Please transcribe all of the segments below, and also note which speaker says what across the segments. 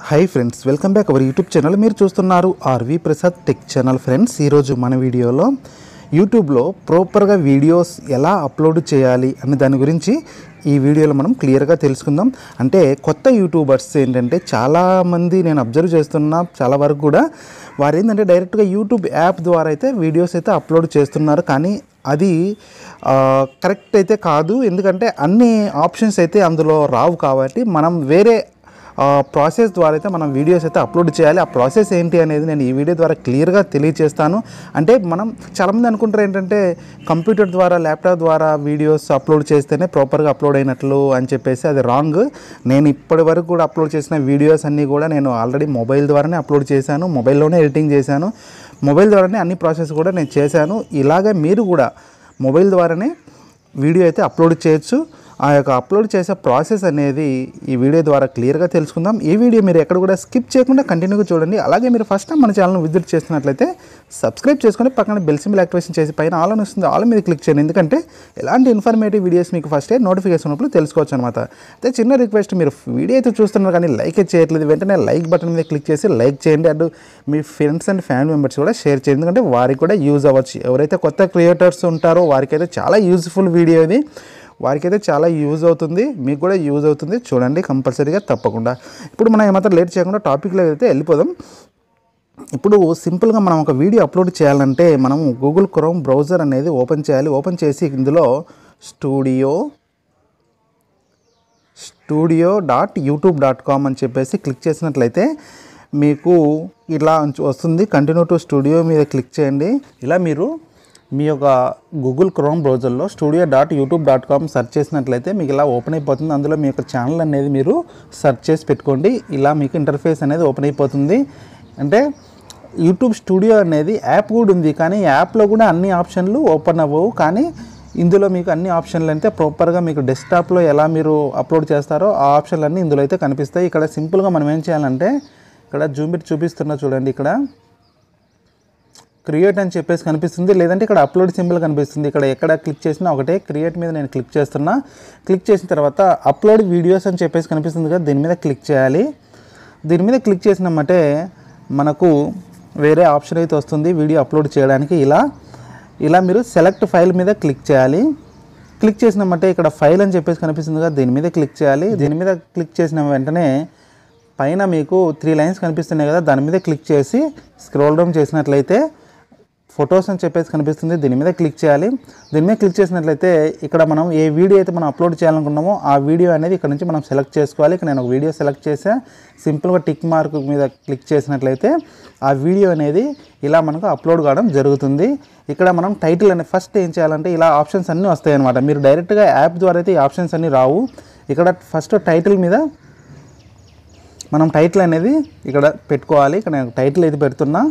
Speaker 1: hi friends welcome back our YouTube channel మీరు చూస్తున్నారు RV Prasad tech channel friends ఈరోజు మన వీడియోలో యూట్యూబ్లో ప్రాపర్గా వీడియోస్ ఎలా అప్లోడ్ చేయాలి అనే దాని గురించి ఈ వీడియోలో మనం క్లియర్గా తెలుసుకుందాం అంటే కొత్త యూట్యూబర్స్ ఏంటంటే చాలామంది నేను అబ్జర్వ్ చేస్తున్నా చాలా వరకు కూడా వారు ఏంటంటే డైరెక్ట్గా యూట్యూబ్ యాప్ ద్వారా అయితే వీడియోస్ అయితే అప్లోడ్ చేస్తున్నారు కానీ అది ఆ, కరెక్ట్ అయితే కాదు ఎందుకంటే అన్ని ఆప్షన్స్ అయితే అందులో రావు కాబట్టి మనం వేరే ఆ ప్రాసెస్ ద్వారా అయితే మనం వీడియోస్ అయితే అప్లోడ్ చేయాలి ఆ ప్రాసెస్ ఏంటి అనేది నేను ఈ వీడియో ద్వారా క్లియర్గా తెలియజేస్తాను అంటే మనం చాలామంది అనుకుంటారు ఏంటంటే కంప్యూటర్ ద్వారా ల్యాప్టాప్ ద్వారా వీడియోస్ అప్లోడ్ చేస్తేనే ప్రాపర్గా అప్లోడ్ అయినట్లు అని చెప్పేసి అది రాంగ్ నేను ఇప్పటి వరకు కూడా అప్లోడ్ చేసిన వీడియోస్ అన్నీ కూడా నేను ఆల్రెడీ మొబైల్ ద్వారానే అప్లోడ్ చేశాను మొబైల్లోనే ఎడిటింగ్ చేశాను మొబైల్ ద్వారానే అన్ని ప్రాసెస్ కూడా నేను చేశాను ఇలాగే మీరు కూడా మొబైల్ ద్వారానే వీడియో అయితే అప్లోడ్ చేయొచ్చు ఆ యొక్క అప్లోడ్ చేసే ప్రాసెస్ అనేది ఈ వీడియో ద్వారా క్లియర్గా తెలుసుకుందాం ఈ వీడియో మీరు ఎక్కడ కూడా స్కిప్ చేయకుండా కంటిన్యూగా చూడండి అలాగే మీరు ఫస్ట్ టైం మన ఛానల్ని విజిట్ చేస్తున్నట్లయితే సబ్స్క్రైబ్ చేసుకొని పక్కన బెల్ సింబల్ యాక్టివేషన్ చేసి పైన ఆల్ అని వస్తుంది ఆల్ మీద క్లిక్ చేయండి ఎందుకంటే ఎలాంటి ఇన్ఫర్మేటివ్ వీడియోస్ మీకు ఫస్టే నోటిఫికేషన్ ఉన్నప్పుడు తెలుసుకోవచ్చు అనమాట అయితే చిన్న రిక్వెస్ట్ మీరు వీడియో అయితే చూస్తున్నారు కానీ లైక్ అయితే చేయట్లేదు వెంటనే లైక్ బటన్ మీద క్లిక్ చేసి లైక్ చేయండి అండ్ మీ ఫ్రెండ్స్ అండ్ ఫ్యామిలీ మెంబర్స్ కూడా షేర్ చేయండి ఎందుకంటే వారికి కూడా యూజ్ అవ్వచ్చు ఎవరైతే కొత్త క్రియేటర్స్ ఉంటారో వారికైతే చాలా యూజ్ఫుల్ వీడియో ఇది వారికైతే చాలా యూజ్ అవుతుంది మీకు కూడా యూజ్ అవుతుంది చూడండి కంపల్సరీగా తప్పకుండా ఇప్పుడు మనం ఏమాత్రం లేట్ చేయకుండా టాపిక్లో అయితే వెళ్ళిపోదాం ఇప్పుడు సింపుల్గా మనం ఒక వీడియో అప్లోడ్ చేయాలంటే మనం గూగుల్ క్రోమ్ బ్రౌజర్ అనేది ఓపెన్ చేయాలి ఓపెన్ చేసి ఇందులో studio studio dot YouTube dot com అని చెప్పేసి క్లిక్ చేసినట్లయితే మీకు ఇలా వస్తుంది కంటిన్యూ టు స్టూడియో మీద క్లిక్ చేయండి ఇలా మీరు మీ యొక్క గూగుల్ క్రోమ్ బ్రౌజర్లో studio dot YouTube dot com search చేసినట్లయితే మీకు ఇలా ఓపెన్ అయిపోతుంది అందులో మీ యొక్క ఛానల్ అనేది మీరు సెర్చ్ చేసి పెట్టుకోండి ఇలా మీకు ఇంటర్ఫేస్ అనేది ఓపెన్ అయిపోతుంది అంటే యూట్యూబ్ స్టూడియో అనేది యాప్ కూడా ఉంది కానీ యాప్లో కూడా అన్ని ఆప్షన్లు ఓపెన్ అవ్వవు కానీ ఇందులో మీకు అన్ని ఆప్షన్లు అయితే ప్రాపర్గా మీకు డెస్క్టాప్లో ఎలా మీరు అప్లోడ్ చేస్తారో ఆ ఆప్షన్లు అన్నీ ఇందులో అయితే కనిపిస్తాయి ఇక్కడ సింపుల్గా మనం ఏం చేయాలంటే ఇక్కడ జూమ్ పెట్టి చూపిస్తున్నా చూడండి ఇక్కడ క్రియేట్ అని చెప్పేసి కనిపిస్తుంది లేదంటే ఇక్కడ అప్లోడ్ సింబల్ కనిపిస్తుంది ఇక్కడ ఎక్కడ క్లిక్ చేసినా ఒకటే క్రియేట్ మీద నేను క్లిక్ చేస్తున్నా క్లిక్ చేసిన తర్వాత అప్లోడ్ వీడియోస్ అని చెప్పేసి కనిపిస్తుంది కదా దీని మీద క్లిక్ చేయాలి దీని మీద క్లిక్ చేసినామంటే మనకు వేరే ఆప్షన్ అయితే వస్తుంది వీడియో అప్లోడ్ చేయడానికి ఇలా ఇలా మీరు సెలెక్ట్ ఫైల్ మీద క్లిక్ చేయాలి క్లిక్ చేసినామంటే ఇక్కడ ఫైల్ అని చెప్పేసి కనిపిస్తుంది కదా దీని మీద క్లిక్ చేయాలి దీని మీద క్లిక్ చేసిన వెంటనే పైన మీకు త్రీ లైన్స్ కనిపిస్తున్నాయి కదా దాని మీద క్లిక్ చేసి స్క్రోల్ డౌన్ చేసినట్లయితే ఫొటోస్ అని చెప్పేసి కనిపిస్తుంది దీని మీద క్లిక్ చేయాలి దీని మీద క్లిక్ చేసినట్లయితే ఇక్కడ మనం ఏ వీడియో అయితే మనం అప్లోడ్ చేయాలనుకున్నామో ఆ వీడియో అనేది ఇక్కడ నుంచి మనం సెలెక్ట్ చేసుకోవాలి ఇక్కడ నేను ఒక వీడియో సెలెక్ట్ చేసా సింపుల్గా టిక్ మార్క్ మీద క్లిక్ చేసినట్లయితే ఆ వీడియో అనేది ఇలా మనకు అప్లోడ్ కావడం జరుగుతుంది ఇక్కడ మనం టైటిల్ అనేది ఫస్ట్ ఏం చేయాలంటే ఇలా ఆప్షన్స్ అన్నీ వస్తాయి అనమాట మీరు డైరెక్ట్గా యాప్ ద్వారా అయితే ఈ ఆప్షన్స్ అన్నీ రావు ఇక్కడ ఫస్ట్ టైటిల్ మీద మనం టైటిల్ అనేది ఇక్కడ పెట్టుకోవాలి ఇక్కడ నేను టైటిల్ అయితే పెడుతున్నా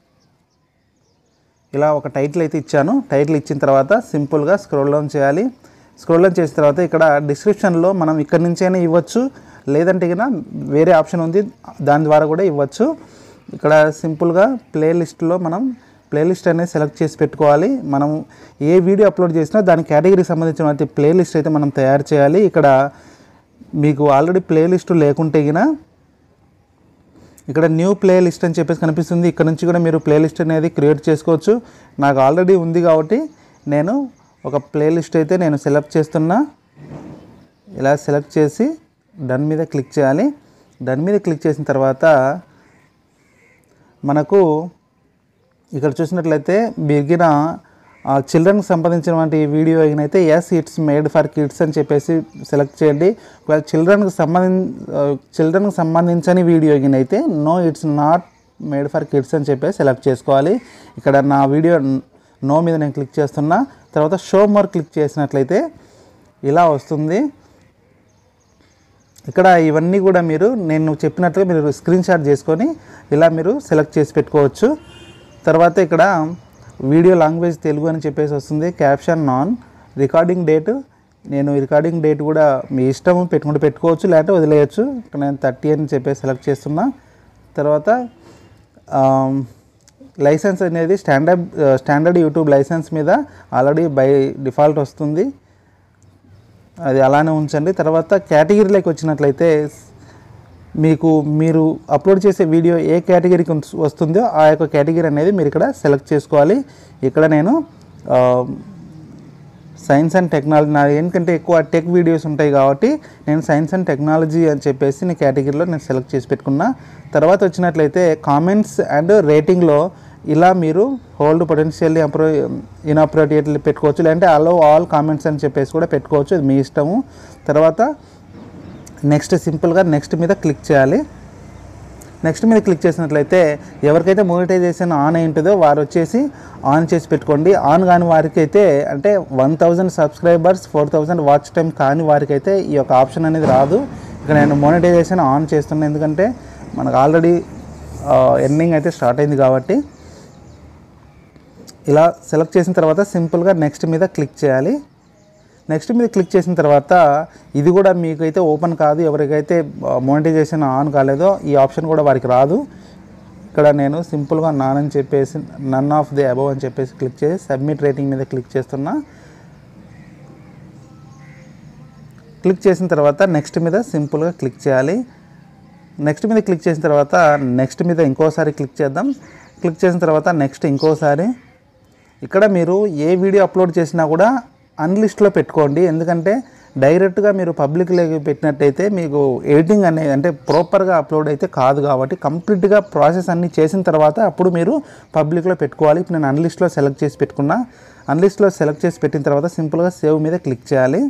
Speaker 1: ఇలా ఒక టైటిల్ అయితే ఇచ్చాను టైటిల్ ఇచ్చిన తర్వాత సింపుల్గా స్క్రోల్ డౌన్ చేయాలి స్క్రోల్ డౌన్ చేసిన తర్వాత ఇక్కడ డిస్క్రిప్షన్లో మనం ఇక్కడ నుంచైనా ఇవ్వచ్చు లేదంటే కన్నా వేరే ఆప్షన్ ఉంది దాని ద్వారా కూడా ఇవ్వచ్చు ఇక్కడ సింపుల్గా ప్లేలిస్ట్లో మనం ప్లేలిస్ట్ అనేది సెలెక్ట్ చేసి పెట్టుకోవాలి మనం ఏ వీడియో అప్లోడ్ చేసినా దాని కేటగిరీకి సంబంధించిన ప్లేలిస్ట్ అయితే మనం తయారు చేయాలి ఇక్కడ మీకు ఆల్రెడీ ప్లేలిస్ట్ లేకుంటే గిన ఇక్కడ న్యూ ప్లే లిస్ట్ అని చెప్పేసి కనిపిస్తుంది ఇక్కడ నుంచి కూడా మీరు ప్లే లిస్ట్ అనేది క్రియేట్ చేసుకోవచ్చు నాకు ఆల్రెడీ ఉంది కాబట్టి నేను ఒక ప్లే లిస్ట్ అయితే నేను సెలెక్ట్ చేస్తున్నా ఇలా సెలెక్ట్ చేసి డన్ మీద క్లిక్ చేయాలి డన్ మీద క్లిక్ చేసిన తర్వాత మనకు ఇక్కడ చూసినట్లయితే బిగిన చిల్డ్రన్కి సంబంధించినటువంటి వీడియో అయితే yes it's made for kids అని చెప్పేసి సెలెక్ట్ చేయండి ఒకవేళ చిల్డ్రన్కి సంబంధించి చిల్డ్రన్కి సంబంధించని వీడియో అయితే no it's not made for kids అని చెప్పేసి సెలెక్ట్ చేసుకోవాలి ఇక్కడ నా వీడియో నో మీద నేను క్లిక్ చేస్తున్నా తర్వాత షో మోర్ క్లిక్ చేసినట్లయితే ఇలా వస్తుంది ఇక్కడ ఇవన్నీ కూడా మీరు నేను చెప్పినట్లుగా మీరు స్క్రీన్ షాట్ చేసుకొని ఇలా మీరు సెలెక్ట్ చేసి పెట్టుకోవచ్చు తర్వాత ఇక్కడ వీడియో లాంగ్వేజ్ తెలుగు అని చెప్పేసి వస్తుంది క్యాప్షన్ నాన్ రికార్డింగ్ డేట్ నేను రికార్డింగ్ డేట్ కూడా మీ ఇష్టం పెట్టుకుంటే పెట్టుకోవచ్చు లేకపోతే వదిలేయచ్చు ఇక్కడ నేను థర్టీ అని చెప్పేసి సెలెక్ట్ చేస్తున్నా తర్వాత లైసెన్స్ అనేది స్టాండర్డ్ స్టాండర్డ్ యూట్యూబ్ లైసెన్స్ మీద ఆల్రెడీ బై డిఫాల్ట్ వస్తుంది అది అలానే ఉంచండి తర్వాత కేటగిరీలోకి వచ్చినట్లయితే మీకు మీరు అప్లోడ్ చేసే వీడియో ఏ కేటగిరీకి వస్తుందో ఆ యొక్క కేటగిరీ అనేది మీరు ఇక్కడ సెలెక్ట్ చేసుకోవాలి ఇక్కడ నేను ఆ, సైన్స్ అండ్ టెక్నాలజీ నా ఎందుకంటే ఎక్కువ టెక్ వీడియోస్ ఉంటాయి కాబట్టి నేను సైన్స్ అండ్ టెక్నాలజీ అని చెప్పేసి నేను కేటగిరీలో నేను సెలెక్ట్ చేసి పెట్టుకున్నా తర్వాత వచ్చినట్లయితే కామెంట్స్ అండ్ రేటింగ్లో ఇలా మీరు హోల్డ్ పొటెన్షియల్లీ అప్రో ఇన్అప్రోటియేట్లీ పెట్టుకోవచ్చు లేదంటే అలో ఆల్ కామెంట్స్ అని చెప్పేసి కూడా పెట్టుకోవచ్చు అది మీ ఇష్టము తర్వాత నెక్స్ట్ సింపుల్గా నెక్స్ట్ మీద క్లిక్ చేయాలి నెక్స్ట్ మీద క్లిక్ చేసినట్లయితే ఎవరికైతే మోనిటైజేషన్ ఆన్ అయి ఉంటుందో వారు వచ్చేసి ఆన్ చేసి పెట్టుకోండి ఆన్ కాని వారికి అయితే అంటే one thousand subscribers four thousand watch time కాని వారికి అయితే ఈ యొక్క ఆప్షన్ అనేది రాదు ఇక్కడ నేను మోనిటైజేషన్ ఆన్ చేస్తున్నాను ఎందుకంటే మనకు ఆల్రెడీ ఎర్నింగ్ అయితే స్టార్ట్ అయింది కాబట్టి ఇలా సెలెక్ట్ చేసిన తర్వాత సింపుల్గా నెక్స్ట్ మీద క్లిక్ చేయాలి నెక్స్ట్ మీద క్లిక్ చేసిన తర్వాత ఇది కూడా మీకు అయితే ఓపెన్ కాదు ఎవరికైతే మోనిటైజేషన్ ఆన్ కాలేదో ఈ ఆప్షన్ కూడా వారికి రాదు ఇక్కడ నేను సింపుల్గా నాన్ అని చెప్పేసి నన్ ఆఫ్ ది అబవ్ అని చెప్పేసి క్లిక్ చేసి సబ్మిట్ రేటింగ్ మీద క్లిక్ చేస్తున్నా క్లిక్ చేసిన తర్వాత నెక్స్ట్ మీద సింపుల్గా క్లిక్ చేయాలి నెక్స్ట్ మీద క్లిక్ చేసిన తర్వాత నెక్స్ట్ మీద ఇంకోసారి క్లిక్ చేద్దాం క్లిక్ చేసిన తర్వాత నెక్స్ట్ ఇంకోసారి ఇక్కడ మీరు ఏ వీడియో అప్లోడ్ చేసినా కూడా అన్లిస్ట్లో పెట్టుకోండి ఎందుకంటే డైరెక్ట్గా మీరు పబ్లిక్లోకి పెట్టినట్టయితే మీకు ఎడిటింగ్ అనేది అంటే ప్రాపర్గా అప్లోడ్ అయితే కాదు కాబట్టి కంప్లీట్గా ప్రాసెస్ అన్నీ చేసిన తర్వాత అప్పుడు మీరు పబ్లిక్లో పెట్టుకోవాలి ఇప్పుడు నేను అన్లిస్ట్లో సెలెక్ట్ చేసి పెట్టుకున్నా అన్లిస్ట్లో సెలెక్ట్ చేసి పెట్టిన తర్వాత సింపుల్గా సేవ్ మీద క్లిక్ చేయాలి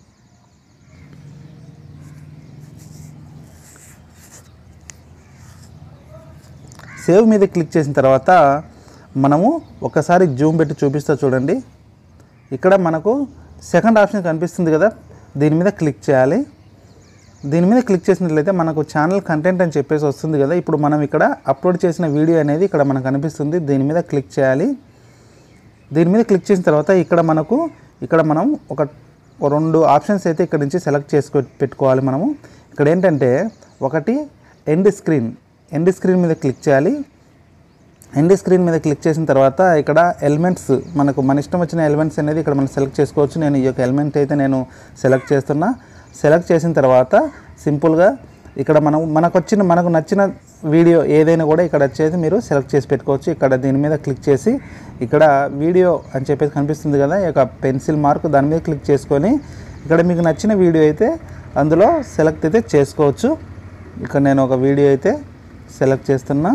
Speaker 1: సేవ్ మీద క్లిక్ చేసిన తర్వాత మనము ఒకసారి జూమ్ పెట్టి చూపిస్తా చూడండి ఇక్కడ మనకు సెకండ్ ఆప్షన్ కనిపిస్తుంది కదా దీని మీద క్లిక్ చేయాలి దీని మీద క్లిక్ చేసినట్లయితే మనకు ఛానల్ కంటెంట్ అని చెప్పేసి వస్తుంది కదా ఇప్పుడు మనం ఇక్కడ అప్లోడ్ చేసిన వీడియో అనేది ఇక్కడ మనకు కనిపిస్తుంది దీని మీద క్లిక్ చేయాలి దీని మీద క్లిక్ చేసిన తర్వాత ఇక్కడ మనకు ఇక్కడ మనం ఒక రెండు ఆప్షన్స్ అయితే ఇక్కడ నుంచి సెలెక్ట్ చేసుకో పెట్టుకోవాలి మనము ఇక్కడ ఏంటంటే ఒకటి ఎండ్ స్క్రీన్ ఎండ్ స్క్రీన్ మీద క్లిక్ చేయాలి ఎండ్ స్క్రీన్ మీద క్లిక్ చేసిన తర్వాత ఇక్కడ ఎలిమెంట్స్ మనకు మన ఇష్టం వచ్చిన ఎలిమెంట్స్ అనేది ఇక్కడ మనం సెలెక్ట్ చేసుకోవచ్చు నేను ఈ యొక్క ఎలిమెంట్ అయితే నేను సెలెక్ట్ చేస్తున్నా సెలెక్ట్ చేసిన తర్వాత సింపుల్గా ఇక్కడ మనం మనకు వచ్చిన మనకు నచ్చిన వీడియో ఏదైనా కూడా ఇక్కడ వచ్చేది మీరు సెలెక్ట్ చేసి పెట్టుకోవచ్చు ఇక్కడ దీని మీద క్లిక్ చేసి ఇక్కడ వీడియో అని చెప్పేసి కనిపిస్తుంది కదా ఈ యొక్క పెన్సిల్ మార్క్ దాని మీద క్లిక్ చేసుకొని ఇక్కడ మీకు నచ్చిన వీడియో అయితే అందులో సెలెక్ట్ అయితే చేసుకోవచ్చు ఇక్కడ నేను ఒక వీడియో అయితే సెలెక్ట్ చేస్తున్నా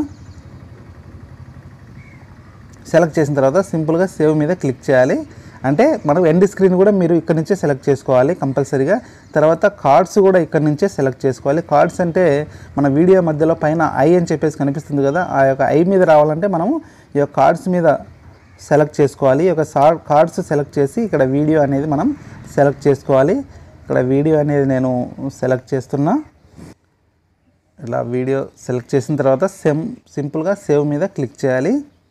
Speaker 1: సెలెక్ట్ చేసిన తర్వాత సింపుల్గా సేవ్ మీద క్లిక్ చేయాలి అంటే మనం ఎండ్ స్క్రీన్ కూడా మీరు ఇక్కడ నుంచే సెలెక్ట్ చేసుకోవాలి కంపల్సరీగా తర్వాత కార్డ్స్ కూడా ఇక్కడ నుంచే సెలెక్ట్ చేసుకోవాలి కార్డ్స్ అంటే మన వీడియో మధ్యలో పైన ఐ అని చెప్పేసి కనిపిస్తుంది కదా ఆ యొక్క ఐ మీద రావాలంటే మనము ఈ యొక్క కార్డ్స్ మీద సెలెక్ట్ చేసుకోవాలి ఈ యొక్క సా కార్డ్స్ సెలెక్ట్ చేసి ఇక్కడ వీడియో అనేది మనం సెలెక్ట్ చేసుకోవాలి ఇక్కడ వీడియో అనేది నేను సెలెక్ట్ చేస్తున్నా ఇలా వీడియో సెలెక్ట్ చేసిన తర్వాత సెమ్ సింపుల్గా సేవ్ మీద క్లిక్ చేయాలి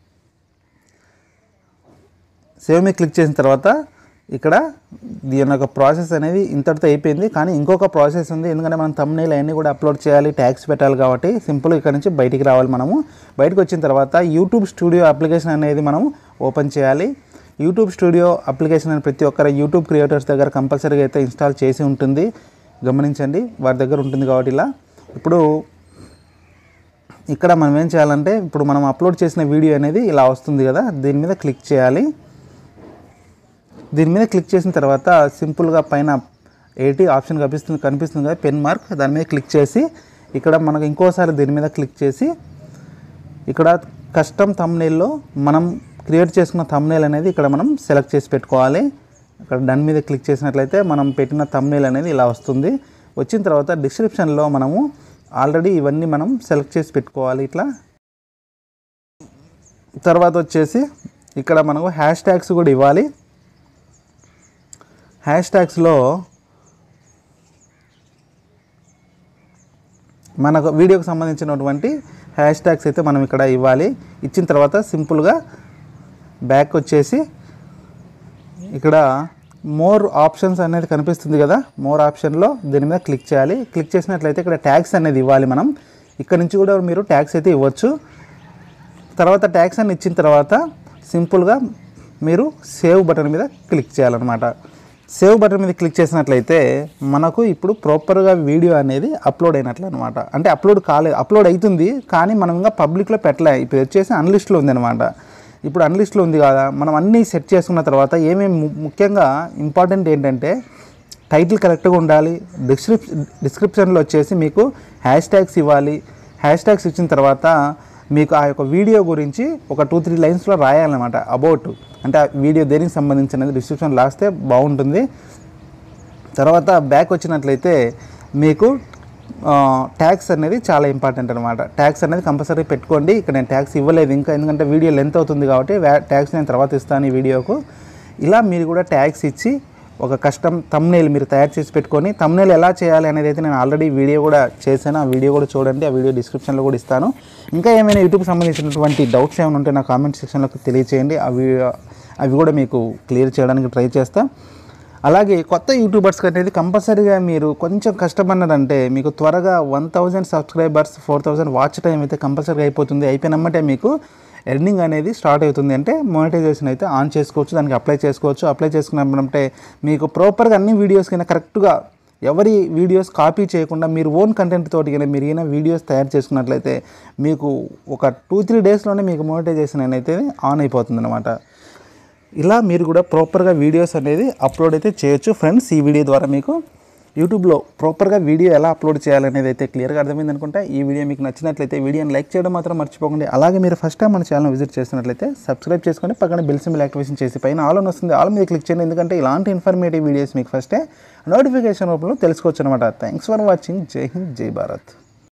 Speaker 1: సేవ్ మీద క్లిక్ చేసిన తర్వాత ఇక్కడ దీని యొక్క ప్రాసెస్ అనేది ఇంతటితో అయిపోయింది కానీ ఇంకొక ప్రాసెస్ ఉంది ఎందుకంటే మనం తమ్నేల్ అవన్నీ కూడా అప్లోడ్ చేయాలి ట్యాగ్స్ పెట్టాలి కాబట్టి సింపుల్ ఇక్కడ నుంచి బయటికి రావాలి మనము బయటకు వచ్చిన తర్వాత యూట్యూబ్ స్టూడియో అప్లికేషన్ అనేది మనం ఓపెన్ చేయాలి యూట్యూబ్ స్టూడియో అప్లికేషన్ అని ప్రతి ఒక్కరు యూట్యూబ్ క్రియేటర్స్ దగ్గర కంపల్సరీగా అయితే ఇన్స్టాల్ చేసి ఉంటుంది గమనించండి వారి దగ్గర ఉంటుంది కాబట్టి ఇలా ఇప్పుడు ఇక్కడ మనం ఏం చేయాలంటే ఇప్పుడు మనం అప్లోడ్ చేసిన వీడియో అనేది ఇలా వస్తుంది కదా దీని మీద క్లిక్ చేయాలి దీని మీద క్లిక్ చేసిన తర్వాత సింపుల్గా పైన ఎయిటీ ఆప్షన్ కనిపిస్తుంది కనిపిస్తుంది కదా పెన్ మార్క్ దాని మీద క్లిక్ చేసి ఇక్కడ మనకు ఇంకోసారి దీని మీద క్లిక్ చేసి ఇక్కడ కస్టమ్ తమ్నేల్లో మనం క్రియేట్ చేసుకున్న తమ్నేల్ అనేది ఇక్కడ మనం సెలెక్ట్ చేసి పెట్టుకోవాలి ఇక్కడ డన్ మీద క్లిక్ చేసినట్లయితే మనం పెట్టిన తమ్నేల్ అనేది ఇలా వస్తుంది వచ్చిన తర్వాత డిస్క్రిప్షన్లో మనము ఆల్రెడీ ఇవన్నీ మనం సెలెక్ట్ చేసి పెట్టుకోవాలి ఇట్లా తర్వాత వచ్చేసి ఇక్కడ మనకు హ్యాష్ ట్యాగ్స్ కూడా ఇవ్వాలి హ్యాష్ ట్యాగ్స్లో మనకు వీడియోకి సంబంధించినటువంటి హ్యాష్ ట్యాగ్స్ అయితే మనం ఇక్కడ ఇవ్వాలి ఇచ్చిన తర్వాత సింపుల్గా బ్యాక్ వచ్చేసి ఇక్కడ మోర్ ఆప్షన్స్ అనేది కనిపిస్తుంది కదా మోర్ ఆప్షన్లో దీని మీద క్లిక్ చేయాలి క్లిక్ చేసినట్లయితే ఇక్కడ ట్యాగ్స్ అనేది ఇవ్వాలి మనం ఇక్కడ నుంచి కూడా మీరు ట్యాగ్స్ అయితే ఇవ్వచ్చు తర్వాత ట్యాగ్స్ అని ఇచ్చిన తర్వాత సింపుల్గా మీరు సేవ్ బటన్ మీద క్లిక్ చేయాలన్నమాట సేవ్ బటన్ మీద క్లిక్ చేసినట్లయితే మనకు ఇప్పుడు ప్రాపర్గా వీడియో అనేది అప్లోడ్ అయినట్లు అనమాట అంటే అప్లోడ్ కాలేదు అప్లోడ్ అవుతుంది కానీ మనం ఇంకా పబ్లిక్లో పెట్టలే ఇప్పుడు వచ్చేసి అన్లిస్ట్లో ఉంది అనమాట ఇప్పుడు అన్లిస్ట్లో ఉంది కదా మనం అన్నీ సెట్ చేసుకున్న తర్వాత ఏమేమి ము- ముఖ్యంగా ఇంపార్టెంట్ ఏంటంటే టైటిల్ కరెక్ట్గా ఉండాలి డిస్క్రిప్ డిస్క్రిప్షన్లో వచ్చేసి మీకు హ్యాష్ ట్యాగ్స్ ఇవ్వాలి హ్యాష్ ట్యాగ్స్ ఇచ్చిన తర్వాత మీకు ఆ యొక్క వీడియో గురించి ఒక టూ త్రీ లైన్స్లో రాయాలన్నమాట అబౌట్ అంటే ఆ వీడియో దేనికి సంబంధించినది డిస్క్రిప్షన్ రాస్తే బాగుంటుంది తర్వాత బ్యాక్ వచ్చినట్లయితే మీకు ట్యాక్స్ అనేది చాలా ఇంపార్టెంట్ అనమాట ట్యాక్స్ అనేది కంపల్సరీ పెట్టుకోండి ఇక్కడ నేను ట్యాక్స్ ఇవ్వలేదు ఇంకా ఎందుకంటే వీడియో లెంత్ అవుతుంది కాబట్టి ట్యాక్స్ నేను తర్వాత ఇస్తాను ఈ వీడియోకు ఇలా మీరు కూడా ట్యాక్స్ ఇచ్చి ఒక కస్టమ్ తమ్నేల్ మీరు తయారు చేసి పెట్టుకొని తమ్నేల్ ఎలా చేయాలి అనేది అయితే నేను ఆల్రెడీ వీడియో కూడా చేశాను ఆ వీడియో కూడా చూడండి ఆ వీడియో డిస్క్రిప్షన్లో కూడా ఇస్తాను ఇంకా ఏమైనా యూట్యూబ్కి సంబంధించినటువంటి డౌట్స్ ఏమైనా ఉంటే నా కామెంట్ సెక్షన్లోకి తెలియచేయండి అవి అవి కూడా మీకు క్లియర్ చేయడానికి ట్రై చేస్తాను అలాగే కొత్త యూట్యూబర్స్కి అనేది కంపల్సరీగా మీరు కొంచెం కష్టపడినారంటే మీకు త్వరగా one thousand subscribers four thousand watch time అయితే కంపల్సరీగా అయిపోతుంది అయిపోయినమ్మంటే మీకు ఎర్నింగ్ అనేది స్టార్ట్ అవుతుంది అంటే మోనిటైజేషన్ అయితే ఆన్ చేసుకోవచ్చు దానికి అప్లై చేసుకోవచ్చు అప్లై చేసుకున్నప్పుడంటే మీకు ప్రాపర్గా అన్ని వీడియోస్ కింద కరెక్ట్గా ఎవరి వీడియోస్ కాపీ చేయకుండా మీరు ఓన్ కంటెంట్ తోటి కానీ మీరు ఏమైనా వీడియోస్ తయారు చేసుకున్నట్లయితే మీకు ఒక టూ త్రీ డేస్లోనే మీకు మోనిటైజేషన్ అనేది ఆన్ అయిపోతుంది అనమాట ఇలా మీరు కూడా ప్రాపర్గా వీడియోస్ అనేది అప్లోడ్ అయితే చేయొచ్చు ఫ్రెండ్స్ ఈ వీడియో ద్వారా మీకు యూట్యూబ్లో ప్రాపర్గా వీడియో ఎలా అప్లోడ్ చేయాలనేది అయితే క్లియర్గా అర్థమైంది అనుకుంటా ఈ వీడియో మీకు నచ్చినట్లయితే వీడియోని లైక్ చేయడం మాత్రం మర్చిపోకండి అలాగే మీరు ఫస్ట్ టైం మన ఛానల్ విజిట్ చేస్తున్నట్లయితే సబ్స్క్రైబ్ చేసుకొని పక్కన బెల్ సింబల్ యాక్టివేషన్ చేసి పైన ఆల్ అని వస్తుంది ఆల్ మీద క్లిక్ చేయండి ఎందుకంటే ఇలాంటి ఇన్ఫర్మేటివ్ వీడియోస్ మీకు ఫస్టే నోటిఫికేషన్ రూపంలో తెలుసుకోవచ్చు అనమాట థ్యాంక్స్ ఫర్ వాచింగ్ జై హింద్ జై భారత్